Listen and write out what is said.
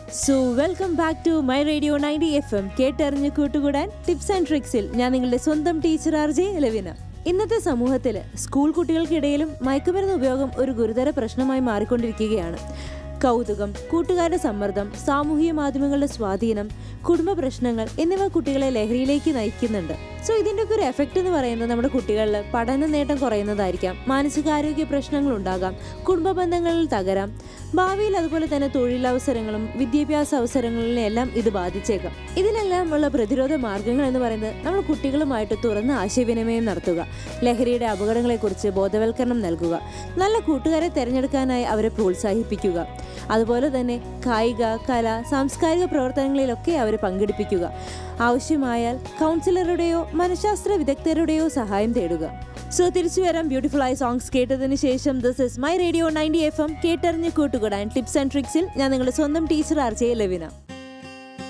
so welcome back to my radio ninety F M കേട്ടറിഞ്ഞ് കൂട്ടുകൂടാൻ tips and ട്രിക്സിൽ ഞാൻ നിങ്ങളുടെ സ്വന്തം ടീച്ചർ ആർ ജെ ലവിന ഇന്നത്തെ സമൂഹത്തിൽ സ്കൂൾ കുട്ടികൾക്കിടയിലും മയക്കുമരുന്ന് ഉപയോഗം ഒരു ഗുരുതര പ്രശ്നമായി മാറിക്കൊണ്ടിരിക്കുകയാണ് കൗതുകം കൂട്ടുകാരുടെ സമ്മർദ്ദം സാമൂഹിക മാധ്യമങ്ങളുടെ സ്വാധീനം കുടുംബ പ്രശ്നങ്ങൾ എന്നിവ കുട്ടികളെ ലഹരിയിലേക്ക് നയിക്കുന്നുണ്ട് സോ ഇതിൻ്റെ ഒക്കെ ഒരു എഫക്റ്റ് എന്ന് പറയുന്നത് നമ്മുടെ കുട്ടികളിൽ പഠന നേട്ടം കുറയുന്നതായിരിക്കാം മാനസികാരോഗ്യ പ്രശ്നങ്ങൾ ഉണ്ടാകാം കുടുംബ ബന്ധങ്ങളിൽ തകരാം ഭാവിയിൽ അതുപോലെ തന്നെ തൊഴിലവസരങ്ങളും വിദ്യാഭ്യാസ അവസരങ്ങളിലും എല്ലാം ഇത് ബാധിച്ചേക്കാം ഇതിനെല്ലാം ഉള്ള പ്രതിരോധ മാർഗങ്ങൾ എന്ന് പറയുന്നത് നമ്മൾ കുട്ടികളുമായിട്ട് തുറന്ന് ആശയവിനിമയം നടത്തുക ലഹരിയുടെ അപകടങ്ങളെക്കുറിച്ച് ബോധവൽക്കരണം നൽകുക നല്ല കൂട്ടുകാരെ തിരഞ്ഞെടുക്കാനായി അവരെ പ്രോത്സാഹിപ്പിക്കുക അതുപോലെ തന്നെ കായിക കല സാംസ്കാരിക പ്രവർത്തനങ്ങളിലൊക്കെ അവരെ പങ്കെടുപ്പിക്കുക ആവശ്യമായാൽ കൗൺസിലറുടെയോ മനഃശാസ്ത്ര വിദഗ്ധരുടെയോ സഹായം തേടുക സോ തിരിച്ചു വരാം ബ്യൂട്ടിഫുൾ ആയ സോങ്സ് കേട്ടതിന് ശേഷം this is my radio ninety F M കേട്ടറിഞ്ഞ് കൂട്ടുകൂടാൻ ടിപ്സ് ആൻഡ് ട്രിക്സിൽ ഞാൻ നിങ്ങളുടെ സ്വന്തം ടീച്ചർ ആർ ജെ ലവിന